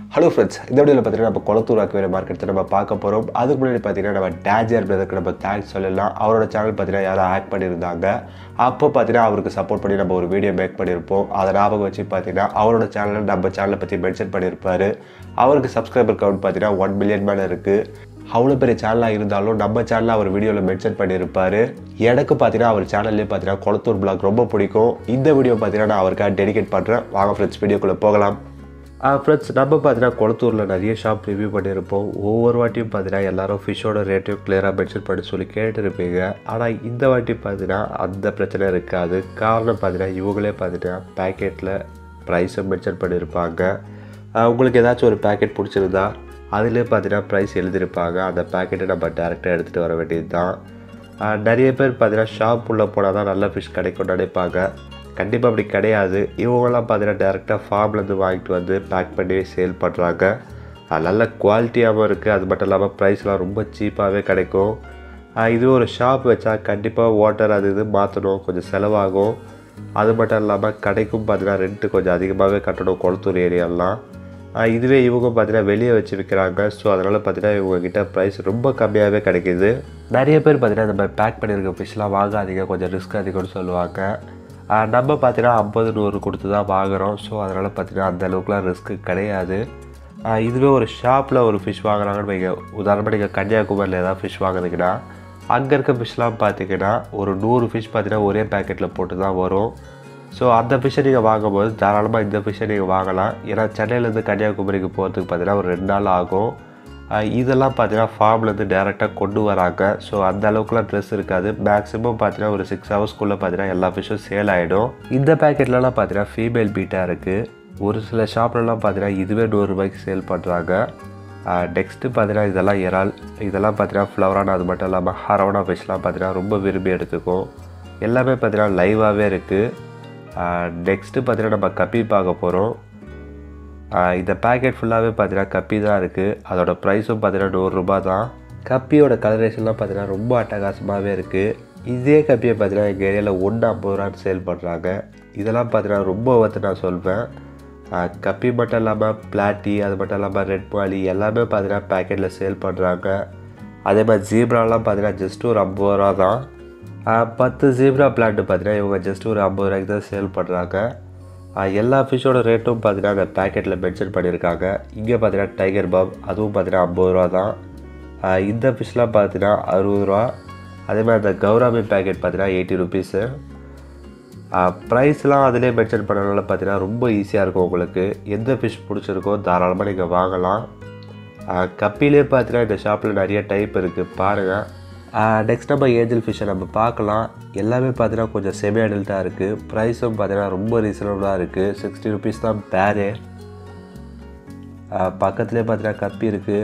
hello friends இந்த வீடியோவில் பார்த்தீங்கன்னா நம்ம குளத்தூர் அக்வேரிய மார்க்கெட் நம்ம பார்க்க போகிறோம் அதுக்கு முன்னாடி பார்த்தீங்கன்னா நம்ம டேஜியர் பிரதருக்கு நம்ம தேங்க்ஸ் சொல்லலாம் அவரோட சேனல் பார்த்தீங்கன்னா யாரும் ஹேக் பண்ணியிருந்தாங்க அப்போ பார்த்தீங்கன்னா அவருக்கு சப்போர்ட் பண்ணி நம்ம ஒரு வீடியோ மேக் பண்ணியிருப்போம் அதை ஞாபகம் வச்சு பார்த்தீங்கன்னா அவரோட சேனலில் நம்ம சேனலை பற்றி மென்ஷன் பண்ணியிருப்பாரு அவருக்கு சப்ஸ்கிரைபர் கவுண்ட் பார்த்தீங்கன்னா ஒன் மில்லியன் மேலே இருக்குது அவ்வளோ பெரிய சேனலாக இருந்தாலும் நம்ம சேனலில் அவர் வீடியோவில் மென்ஷன் பண்ணியிருப்பார் எனக்கு பார்த்தீங்கன்னா அவர் சேனல்லே பார்த்தீங்கன்னா குளத்தூர் பிளாக் ரொம்ப பிடிக்கும் இந்த வீடியோ பார்த்தீங்கன்னா நான் அவருக்காக டெடிகேட் பண்ணுறேன் வாங்க ஃப்ரெண்ட்ஸ் வீடியோக்குள்ளே போகலாம் ஃப்ரெண்ட்ஸ் நம்ம பார்த்தீங்கன்னா குளத்தூரில் நிறைய ஷாப் ரிவ்யூ பண்ணியிருப்போம் ஒவ்வொரு வாட்டியும் பார்த்தீங்கன்னா எல்லாரும் ஃபிஷ்ஷோட ரேட்டையும் கிளியராக மென்ஷன் பண்ணி சொல்லி கேட்டுருப்பீங்க ஆனால் இந்த வாட்டி பார்த்தீங்கன்னா அந்த பிரச்சனை இருக்காது காரணம் பார்த்தீங்கன்னா இவங்களே பார்த்தீங்கன்னா பேக்கெட்டில் ப்ரைஸை மென்ஷன் பண்ணியிருப்பாங்க ஆஹ் உங்களுக்கு ஏதாச்சும் ஒரு பேக்கெட் பிடிச்சிருந்தா அதிலே பார்த்தீங்கன்னா ப்ரைஸ் எழுதியிருப்பாங்க அந்த பேக்கெட்டை நம்ம டேரெக்டாக எடுத்துகிட்டு வர வேண்டியது தான் நிறைய பேர் பார்த்தீங்கன்னா ஷாப் உள்ளே போனால் தான் நல்ல ஃபிஷ் கிடைக்கும்னு நினைப்பாங்க கண்டிப்பாக அப்படி கிடையாது இவங்கெல்லாம் பார்த்தீங்கன்னா டேரெக்டாக ஃபார்ம்லேருந்து வாங்கிட்டு வந்து பேக் பண்ணி சேல் பண்ணுறாங்க அது நல்ல குவாலிட்டியாகவும் இருக்குது அது மட்டும் இல்லாமல் ப்ரைஸ்லாம் ரொம்ப சீப்பாகவே கிடைக்கும் ஆஹ் இதுவே ஒரு ஷாப் வச்சா கண்டிப்பாக வாட்டர் அது இது மாற்றணும் கொஞ்சம் செலவாகும் அது மட்டும் இல்லாமல் கடைக்கும் பார்த்தீங்கன்னா ரெண்ட்டு கொஞ்சம் அதிகமாகவே கட்டணும் குளத்தூர் ஏரியாலாம் ஆஹ் இதுவே இவங்க பார்த்தீங்கன்னா வெளியே வச்சு விற்கிறாங்க ஸோ அதனால் பார்த்தீங்கன்னா இவங்ககிட்ட ப்ரைஸ் ரொம்ப கம்மியாகவே கிடைக்கிது நிறைய பேர் பார்த்தீங்கன்னா இந்த மாதிரி பேக் பண்ணியிருக்க ஃபிஷ்லாம் வாங்காதீங்க கொஞ்சம் ரிஸ்க் அதிகம்னு சொல்லுவாங்க ஆஹ் நம்ம பார்த்தீங்கன்னா ஐம்பது நூறு கொடுத்து தான் வாங்குகிறோம் ஸோ அதனால் பார்த்தீங்கன்னா அந்த அளவுக்குலாம் ரிஸ்க்கு கிடையாது ஆஹ் இதுவே ஒரு ஷாப்பில் ஒரு ஃபிஷ் வாங்குறாங்கன்னு வைங்க உதாரணமாக நீங்கள் கன்னியாகுமரியில் ஏதாவது ஃபிஷ் வாங்குனீங்கன்னா அங்கே இருக்க ஃபிஷ்லாம் பார்த்தீங்கன்னா ஒரு நூறு ஃபிஷ் பார்த்தீங்கன்னா ஒரே பேக்கெட்டில் போட்டு தான் வரும் ஸோ அந்த ஃபிஷ்ஷை நீங்கள் வாங்கும்போது தாராளமாக இந்த ஃபிஷ்ஷை நீங்கள் வாங்கலாம் ஏன்னா சென்னையிலேருந்து கன்னியாகுமரிக்கு போகிறதுக்கு பார்த்தீங்கன்னா ஒரு ரெண்டு நாள் ஆகும் ஆஹ் இதெல்லாம் பார்த்தீங்கன்னா ஃபார்ம்லேருந்து டேரெக்டாக கொண்டு வராங்க ஸோ அந்த அளவுக்குலாம் ட்ரெஸ் இருக்காது மேக்ஸிமம் பார்த்தீங்கன்னா ஒரு சிக்ஸ் ஹவர்ஸ்க்குள்ளே பார்த்தீங்கன்னா எல்லா ஃபிஷ்ஷும் சேல் ஆகிடும் இந்த பேக்கெட்லலாம் பார்த்தீங்கன்னா ஃபீமேல் பீட்டாக இருக்குது ஒரு சில ஷாப்லலாம் பார்த்தீங்கன்னா இதுவே நூறுரூபாய்க்கு சேல் பண்ணுறாங்க நெக்ஸ்ட்டு பார்த்தீங்கன்னா இதெல்லாம் இறால் இதெல்லாம் பார்த்தீங்கன்னா ஃப்ளவரான அது மட்டும் இல்லாமல் ஹரவனா ஃபிஷ்லாம் பார்த்தீங்கன்னா ரொம்ப விரும்பி எடுத்துக்கும் எல்லாமே பார்த்தீங்கன்னா லைவாகவே இருக்குது நெக்ஸ்ட்டு பார்த்தீங்கன்னா நம்ம கப்பி பார்க்க போகிறோம் இந்த பேக்கெட் ஃபுல்லாகவே பார்த்தீங்கன்னா கப்பி தான் இருக்குது அதோட ப்ரைஸும் பார்த்தீங்கன்னா நூறுரூபா தான் கப்பியோட கலரேஷன்லாம் பார்த்தீங்கன்னா ரொம்ப அட்டகாசமாகவே இருக்குது இதே கப்பியை பார்த்தீங்கன்னா எங்கள் ஏரியாவில் ஒன்று ஐம்பது ரூபான்னு சேல் பண்ணுறாங்க இதெல்லாம் பார்த்தீங்கன்னா ரொம்ப ஒர்த்து நான் சொல்வேன் ஆஹ் கப்பி மட்டும் இல்லாமல் பிளாட்டி அது மட்டும் இல்லாமல் ரெட் மாலி எல்லாமே பார்த்தீங்கன்னா பேக்கெட்டில் சேல் பண்ணுறாங்க அதே மாதிரி ஜீப்ராலாம் பார்த்தீங்கன்னா ஜஸ்ட் ஒரு ஐம்பது ரூபா தான் ஆஹ் பத்து ஜீப்ரா பிளான்ட்டு பார்த்தீங்கன்னா இவங்க ஜஸ்ட் ஒரு ஐம்பது ரூபாய்க்கு தான் சேல் பண்ணுறாங்க எல்லா ஃபிஷ்ஷோட ரேட்டும் பார்த்தீங்கன்னா அந்த பேக்கெட்டில் மென்ஷன் பண்ணியிருக்காங்க இங்கே பார்த்தீங்கன்னா டைகர் பாப் அதுவும் பார்த்தீங்கன்னா ஐம்பது ரூபா தான் ஆஹ் இந்த ஃபிஷ்லாம் பார்த்தீங்கன்னா அறுபது ரூபா அதே மாதிரி அந்த கௌராமி பேக்கெட் பார்த்தீங்கன்னா எயிட்டி ருபீஸு ப்ரைஸ்லாம் அதிலே மென்ஷன் பண்ணனால பார்த்தீங்கன்னா ரொம்ப ஈஸியாக இருக்கும் உங்களுக்கு எந்த ஃபிஷ் பிடிச்சிருக்கோ தாராளமாக நீங்கள் வாங்கலாம் கப்பிலே பார்த்தீங்கன்னா இந்த ஷாப்பில் நிறைய டைப் இருக்குது பாருங்கள் நெக்ஸ்ட் நம்ம ஏஞ்சல் ஃபிஷ்ஷை நம்ம பார்க்கலாம் எல்லாமே பார்த்தீங்கன்னா கொஞ்சம் செமி அடல்ட்டாக இருக்குது ப்ரைஸும் பார்த்தீங்கன்னா ரொம்ப ரீசனபுளாக இருக்குது சிக்ஸ்டி ருபீஸ் தான் பேரு பக்கத்துலேயே பார்த்தீங்கன்னா கப்பி இருக்குது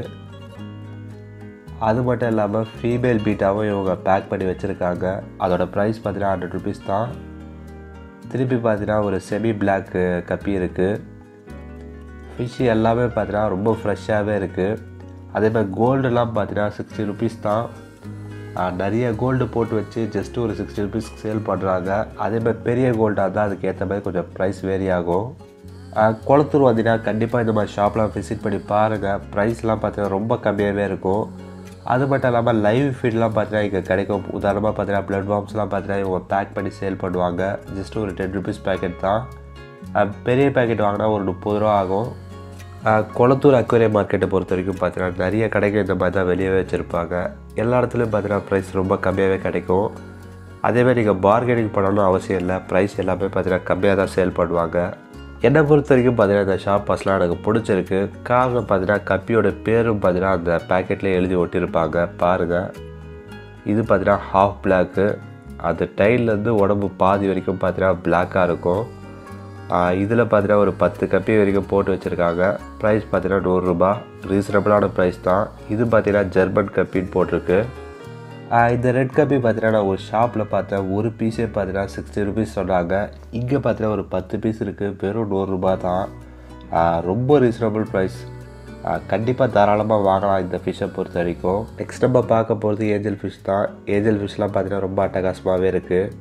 அது மட்டும் இல்லாமல் ஃபீமேல் பீட்டாவும் இவங்க பேக் பண்ணி வச்சுருக்காங்க அதோட ப்ரைஸ் பார்த்தீங்கன்னா ஹண்ட்ரட் ருபீஸ் தான் திருப்பி பார்த்தீங்கன்னா ஒரு செமி பிளாக் கப்பி இருக்குது ஃபிஷ் எல்லாமே பார்த்தீங்கன்னா ரொம்ப ஃப்ரெஷ்ஷாகவே இருக்குது அதே மாதிரி கோல்டுலாம் பார்த்தீங்கன்னா சிக்ஸ்டி ருபீஸ் தான் ஆஹ் நிறைய கோல்டு போட்டு வச்சு ஜஸ்ட் ஒரு சிக்ஸ்டி ருபீஸ்க்கு சேல் பண்ணுறாங்க அதே மாதிரி பெரிய கோல்டாக இருந்தால் அதுக்கு ஏற்ற மாதிரி கொஞ்சம் ப்ரைஸ் வேரி ஆகும் ஆஹ் குளத்தூர் வந்தீங்கன்னா கண்டிப்பாக இந்த மாதிரி ஷாப்லாம் விசிட் பண்ணி பாருங்கள் ப்ரைஸ்லாம் பார்த்தீங்கன்னா ரொம்ப கம்மியாகவே இருக்கும் அது மட்டும் இல்லாமல் லைவ் ஃபீட்லாம் பார்த்தீங்கன்னா இங்கே கிடைக்கும் உதாரணமாக பார்த்தீங்கன்னா ப்ளட் பாம்ஸ்லாம் பார்த்தீங்கன்னா இவங்க பேக் பண்ணி சேல் பண்ணுவாங்க ஜஸ்ட் ஒரு டென் ருபீஸ் பேக்கெட் தான் ஆஹ் பெரிய பேக்கெட் வாங்கினா ஒரு முப்பது ரூபா ஆகும் ஆஹ் குளத்தூர் அக்வேரியம் மார்க்கெட்டை பொறுத்த வரைக்கும் பார்த்தீங்கன்னா நிறைய கடைகள் இந்த மாதிரி தான் வெளியவே வச்சுருப்பாங்க எல்லா இடத்துலையும் பார்த்தீங்கன்னா ப்ரைஸ் ரொம்ப கம்மியாகவே கிடைக்கும் அதேமாதிரி நீங்கள் பார்கெனிங் பண்ணணும் அவசியம் இல்லை ப்ரைஸ் எல்லாமே பார்த்தீங்கன்னா கம்மியாக தான் சேல் பண்ணுவாங்க என்னை பொறுத்த வரைக்கும் பார்த்தீங்கன்னா இந்த ஷாப் பஸ்லாம் எனக்கு பிடிச்சிருக்கு காரணம் பார்த்தீங்கன்னா கப்பியோட பேரும் பார்த்தீங்கன்னா அந்த பேக்கெட்டில் எழுதி ஒட்டியிருப்பாங்க பாருங்கள் இது பார்த்தீங்கன்னா ஹாஃப் பிளாக்கு அது டைல்லேருந்து உடம்பு பாதி வரைக்கும் பார்த்தீங்கன்னா பிளாக்காக இருக்கும் இதில் பார்த்தீங்கன்னா ஒரு பத்து கப்பி வரைக்கும் போட்டு வச்சுருக்காங்க ப்ரைஸ் பார்த்தீங்கன்னா நூறுரூபா ரீசனபிளான ப்ரைஸ் தான் இது பார்த்தீங்கன்னா ஜெர்மன் கப்பின்னு போட்டிருக்கு ஆஹ் இந்த ரெட் கப்பி பார்த்தீங்கன்னா நான் ஒரு ஷாப்பில் பார்த்தேன் ஒரு பீஸே பார்த்தீங்கன்னா சிக்ஸ்டி ருபீஸ் சொன்னாங்க இங்கே பார்த்தீங்கன்னா ஒரு பத்து பீஸ் இருக்குது வெறும் நூறுரூபா தான் ஆஹ் ரொம்ப ரீசனபிள் ப்ரைஸ் கண்டிப்பாக தாராளமாக வாங்கலாம் இந்த ஃபிஷ்ஷை பொறுத்த வரைக்கும் நெக்ஸ்ட் நம்ம பார்க்க போகிறது ஏஞ்சல் ஃபிஷ் தான் ஏஞ்சல் ஃபிஷ்லாம் பார்த்தீங்கன்னா ரொம்ப அட்டகாசமாகவே இருக்குது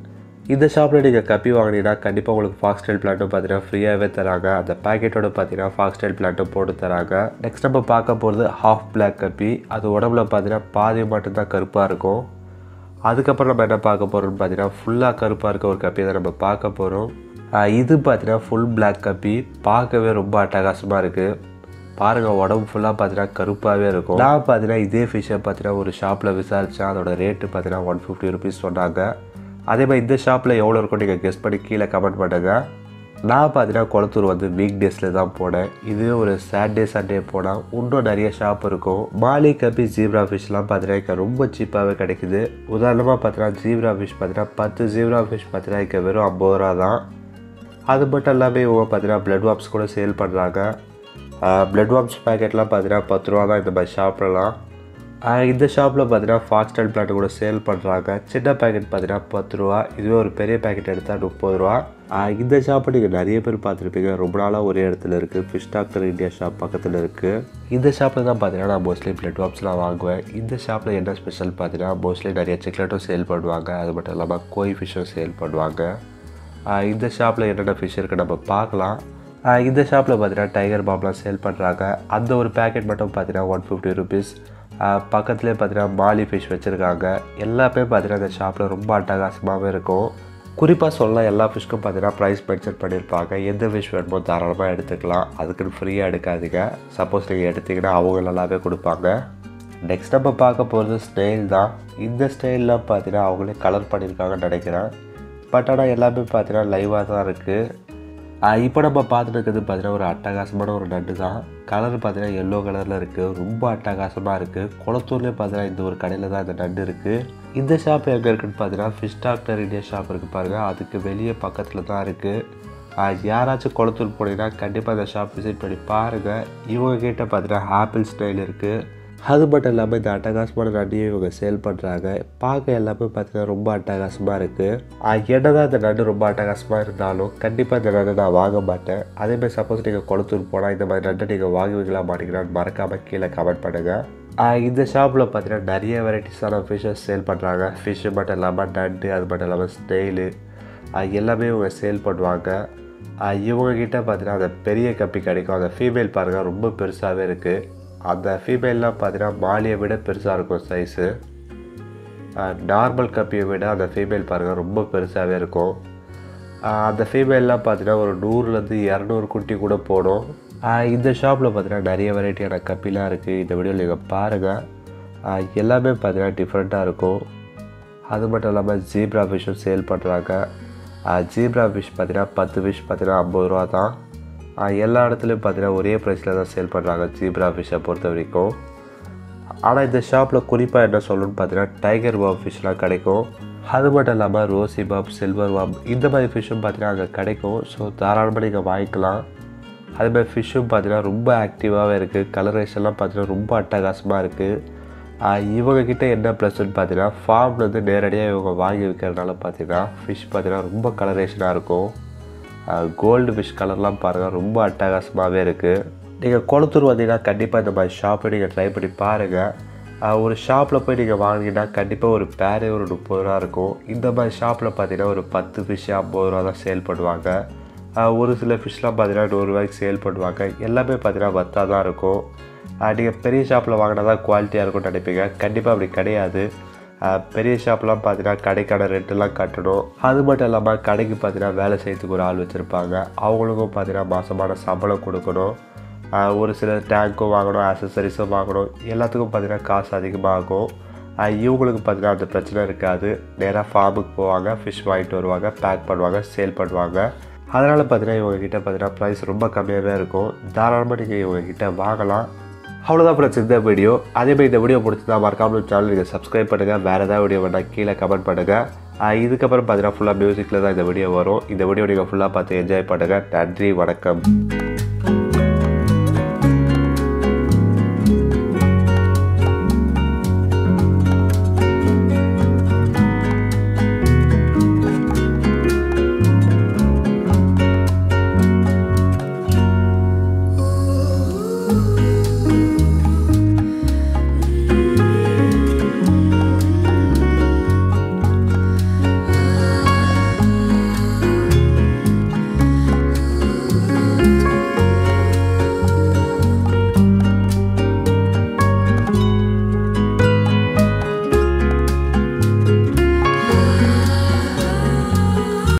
இந்த ஷாப்பில் நீங்கள் கப்பி வாங்கினீங்கன்னா கண்டிப்பாக உங்களுக்கு ஃபாக்ஸ்டைல் பிளாட்டும் பார்த்தீங்கன்னா ஃப்ரீயாகவே தராங்க அந்த பேக்கெட்டோட பார்த்தீங்கன்னா ஃபாக்ஸ்டைல் பிளாட்டும் போட்டு தராங்க நெக்ஸ்ட் நம்ம பார்க்க போகிறது ஹாஃப் பிளாக் கப்பி அது உடம்புல பார்த்தீங்கன்னா பாதி மட்டும்தான் கருப்பாக இருக்கும் அதுக்கப்புறம் நம்ம என்ன பார்க்க போகிறோம்னு பார்த்தீங்கன்னா ஃபுல்லாக கருப்பாக இருக்க ஒரு கப்பியை தான் நம்ம பார்க்க போகிறோம் இது பார்த்தீங்கன்னா ஃபுல் பிளாக் கப்பி பார்க்கவே ரொம்ப அட்டகாசமாக இருக்குது பாருங்கள் உடம்பு ஃபுல்லாக பார்த்தீங்கன்னா கருப்பாகவே இருக்கும் நான் பார்த்தீங்கன்னா இதே ஃபிஷ்ஷை பார்த்தீங்கன்னா ஒரு ஷாப்பில் விசாரித்தேன் அதோட ரேட்டு பார்த்தீங்கன்னா ஒன் ஃபிஃப்டி ருபீஸ் சொன்னாங்க அதே மாதிரி இந்த ஷாப்பில் எவ்வளோ இருக்கும் நீங்கள் கெஸ் பண்ணி கீழே கமெண்ட் பண்ணுங்க நான் பார்த்தீங்கன்னா குளத்தூர் வந்து வீக் டேஸில் தான் போனேன் இது ஒரு சாட்டர்டே சண்டே போனால் இன்னும் நிறைய ஷாப் இருக்கும் மாலி கப்பி ஜீப்ரா ஃபிஷ்லாம் பார்த்தீங்கன்னா இங்கே ரொம்ப சீப்பாகவே கிடைக்குது உதாரணமாக பார்த்தீங்கன்னா ஜீப்ரா ஃபிஷ் பார்த்தீங்கன்னா பத்து ஜீப்ரா ஃபிஷ் பார்த்தீங்கன்னா இங்கே வெறும் ஐம்பது ரூபா தான் அது மட்டும் இல்லாமல் இவங்க பார்த்தீங்கன்னா ப்ளட் வாப்ஸ் கூட சேல் பண்ணுறாங்க ப்ளட் வாப்ஸ் பேக்கெட்லாம் பார்த்தீங்கன்னா பத்து ரூபா தான் இந்த மாதிரி ஷாப்லலாம் இந்த ஷாப்பில் பார்த்தீங்கன்னா ஃபாக்ஸ்டைல் பிளாட் கூட சேல் பண்ணுறாங்க சின்ன பேக்கெட் பார்த்தீங்கன்னா பத்து ரூபா இதுவே ஒரு பெரிய பேக்கெட் எடுத்தால் முப்பது ரூபா இந்த ஷாப்பை நீங்கள் நிறைய பேர் பார்த்துருப்பீங்க ரொம்ப நாளாக ஒரே இடத்துல இருக்குது ஃபிஷ் டாக்டர் இந்தியா ஷாப் பக்கத்தில் இருக்குது இந்த ஷாப்பில் தான் பார்த்தீங்கன்னா நான் மோஸ்ட்லி பிளட் வாப்ஸ்லாம் வாங்குவேன் இந்த ஷாப்பில் என்ன ஸ்பெஷல் பார்த்தீங்கன்னா மோஸ்ட்லி நிறைய சிக்லெட்டும் சேல் பண்ணுவாங்க அது மட்டும் இல்லாமல் கோய் ஃபிஷ்ஷும் சேல் பண்ணுவாங்க இந்த ஷாப்பில் என்னென்ன ஃபிஷ் இருக்குது நம்ம பார்க்கலாம் இந்த ஷாப்பில் பார்த்தீங்கன்னா டைகர் பாம்லாம் சேல் பண்ணுறாங்க அந்த ஒரு பேக்கெட் மட்டும் பார்த்தீங்கன்னா ஒன் ஃபிஃப்டி ருபீஸ் பக்கத்துலேயே பார்த்தீங்கன்னா மாலி ஃபிஷ் வச்சுருக்காங்க எல்லாமே பார்த்தீங்கன்னா இந்த ஷாப்பில் ரொம்ப அட்டகாசமாகவே இருக்கும் குறிப்பாக சொல்லலாம் எல்லா ஃபிஷ்க்கும் பார்த்தீங்கன்னா ப்ரைஸ் மென்ஷன் பண்ணியிருப்பாங்க எந்த ஃபிஷ் வேணுமோ தாராளமாக எடுத்துக்கலாம் அதுக்குன்னு ஃப்ரீயாக எடுக்காதீங்க சப்போஸ் நீங்கள் எடுத்தீங்கன்னா அவங்க நல்லாவே கொடுப்பாங்க நெக்ஸ்ட் நம்ம பார்க்க போகிறது ஸ்டைல் தான் இந்த ஸ்டைலில் பார்த்தீங்கன்னா அவங்களே கலர் பண்ணியிருக்காங்கன்னு நினைக்கிறேன் பட் ஆனால் எல்லாமே பார்த்தீங்கன்னா லைவாக தான் இருக்குது இப்போ நம்ம பார்த்துட்டு இருக்கிறது பார்த்தீங்கன்னா ஒரு அட்டகாசமான ஒரு நண்டு தான் கலர் பார்த்தீங்கன்னா எல்லோ கலரில் இருக்குது ரொம்ப அட்டகாசமாக இருக்குது குளத்தூர்லேயே பார்த்தீங்கன்னா இந்த ஒரு கடையில் தான் இந்த நண்டு இருக்குது இந்த ஷாப் எங்கே இருக்குன்னு பார்த்தீங்கன்னா ஃபிஷ் டாக்டர் இந்தியா ஷாப் இருக்குது பாருங்கள் அதுக்கு வெளியே பக்கத்தில் தான் இருக்குது யாராச்சும் குளத்தூர் போனீங்கன்னா கண்டிப்பாக இந்த ஷாப் விசிட் பண்ணி பாருங்கள் இவங்க கிட்ட பார்த்தீங்கன்னா ஆப்பிள் ஸ்டைல் இருக்குது அது மட்டும் இல்லாமல் இந்த அட்டகாசமான நண்டையும் இவங்க சேல் பண்ணுறாங்க பார்க்க எல்லாமே பார்த்தீங்கன்னா ரொம்ப அட்டகாசமாக இருக்குது என்ன தான் இந்த நண்டு ரொம்ப அட்டகாசமாக இருந்தாலும் கண்டிப்பாக இந்த நண்டு நான் வாங்க மாட்டேன் அதேமாதிரி சப்போஸ் நீங்கள் குளத்தூர் போனால் இந்த மாதிரி நண்டு நீங்கள் வாங்குவீங்களா மாட்டீங்களான்னு மறக்காமல் கீழே கமெண்ட் பண்ணுங்கள் இந்த ஷாப்பில் பார்த்தீங்கன்னா நிறைய வெரைட்டிஸான ஃபிஷ்ஷஸ் சேல் பண்ணுறாங்க ஃபிஷ்ஷு மட்டும் இல்லாமல் நண்டு அது மட்டும் இல்லாமல் ஸ்டைலு எல்லாமே இவங்க சேல் பண்ணுவாங்க இவங்கக்கிட்ட பார்த்தீங்கன்னா அந்த பெரிய கப்பி கிடைக்கும் அந்த ஃபீமேல் பாருங்கள் ரொம்ப பெருசாகவே இருக்குது அந்த ஃபீமேல்லாம் பார்த்தீங்கன்னா மாலியை விட பெருசாக இருக்கும் சைஸு நார்மல் கப்பியை விட அந்த ஃபீமேல் பாருங்கள் ரொம்ப பெருசாகவே இருக்கும் அந்த ஃபீமேல்லாம் பார்த்தீங்கன்னா ஒரு நூறுலேருந்து இரநூறு குட்டி கூட போடும் இந்த ஷாப்பில் பார்த்தீங்கன்னா நிறைய வெரைட்டியான கப்பிலாம் இருக்குது இந்த வீடியோவில் நீங்கள் பாருங்கள் எல்லாமே பார்த்தீங்கன்னா டிஃப்ரெண்ட்டாக இருக்கும் அது மட்டும் இல்லாமல் ஜீப்ரா ஃபிஷ்ஷும் சேல் பண்ணுறாங்க ஜீப்ரா ஃபிஷ் பார்த்தீங்கன்னா பத்து ஃபிஷ் பார்த்தீங்கன்னா ஐம்பது ரூபா தான் எல்லா இடத்துலையும் பார்த்தீங்கன்னா ஒரே ப்ரைஸில் தான் சேல் பண்ணுறாங்க ஜீப்ரா ஃபிஷ்ஷை பொறுத்த வரைக்கும் ஆனால் இந்த ஷாப்பில் குறிப்பாக என்ன சொல்லணும்னு பார்த்தீங்கன்னா டைகர் பாப் ஃபிஷ்லாம் கிடைக்கும் அது மட்டும் இல்லாமல் ரோசி பாப் சில்வர் பாப் இந்த மாதிரி ஃபிஷ்ஷும் பார்த்தீங்கன்னா அங்கே கிடைக்கும் ஸோ தாராளமாக நீங்கள் வாங்கிக்கலாம் அதுமாதிரி ஃபிஷ்ஷும் பார்த்தீங்கன்னா ரொம்ப ஆக்டிவாகவே இருக்குது கலரேஷன்லாம் பார்த்தீங்கன்னா ரொம்ப அட்டகாசமாக இருக்குது இவங்கக்கிட்ட என்ன ப்ளஸ்ன்னு பார்த்தீங்கன்னா ஃபார்ம்லேருந்து நேரடியாக இவங்க வாங்கி விற்கிறதுனால பார்த்தீங்கன்னா ஃபிஷ் பார்த்தீங்கன்னா ரொம்ப கலரேஷனாக இருக்கும் கோல்டு ஃபிஷ் கலர்லாம் பாருங்கள் ரொம்ப அட்டகாசமாகவே இருக்குது நீங்கள் குளத்தூர் வந்தீங்கன்னா கண்டிப்பாக இந்த மாதிரி ஷாப்பை நீங்கள் ட்ரை பண்ணி பாருங்கள் ஒரு ஷாப்பில் போய் நீங்கள் வாங்கினீங்கன்னா கண்டிப்பாக ஒரு பேரே ஒரு முப்பது ரூபா இருக்கும் இந்த மாதிரி ஷாப்பில் பார்த்தீங்கன்னா ஒரு பத்து ஃபிஷ் ஐம்பது ரூபா தான் சேல் பண்ணுவாங்க ஒரு சில ஃபிஷ்லாம் பார்த்தீங்கன்னா நூறுரூவாய்க்கு சேல் பண்ணுவாங்க எல்லாமே பார்த்தீங்கன்னா வத்தாக தான் இருக்கும் நீங்கள் பெரிய ஷாப்பில் வாங்கினா தான் குவாலிட்டியாக இருக்கும்னு நினைப்பீங்க கண்டிப்பாக அப்படி கிடையாது பெரிய ஷாப்லாம் பார்த்தீங்கன்னா கடைக்கான ரெண்டெல்லாம் கட்டணும் அது மட்டும் இல்லாமல் கடைக்கு பார்த்தீங்கன்னா வேலை செய்யறதுக்கு ஒரு ஆள் வச்சுருப்பாங்க அவங்களுக்கும் பார்த்தீங்கன்னா மாதமான சம்பளம் கொடுக்கணும் ஒரு சில டேங்க்கும் வாங்கணும் ஆக்சசரிஸும் வாங்கணும் எல்லாத்துக்கும் பார்த்தீங்கன்னா காசு அதிகமாகும் இவங்களுக்கு பார்த்தீங்கன்னா அந்த பிரச்சனை இருக்காது நேராக ஃபார்முக்கு போவாங்க ஃபிஷ் வாங்கிட்டு வருவாங்க பேக் பண்ணுவாங்க சேல் பண்ணுவாங்க அதனால் பார்த்தீங்கன்னா இவங்ககிட்ட பார்த்தீங்கன்னா ப்ரைஸ் ரொம்ப கம்மியாகவே இருக்கும் தாராளமாக நீங்கள் இவங்ககிட்ட வாங்கலாம் அவ்வளோதான் ஃப்ரெண்ட்ஸ் இந்த வீடியோ அதேமாதிரி இந்த வீடியோ பிடிச்சிருந்தா மறக்காமல் சேனல் நீங்கள் சப்ஸ்கிரைப் பண்ணுங்கள் வேறு ஏதாவது வீடியோ வேணால் கீழே கமெண்ட் பண்ணுங்கள் இதுக்கப்புறம் பார்த்தீங்கன்னா ஃபுல்லாக மியூசிக்கில் தான் இந்த வீடியோ வரும் இந்த வீடியோ நீங்கள் ஃபுல்லாக பார்த்து என்ஜாய் பண்ணுங்கள் நன்றி வணக்கம்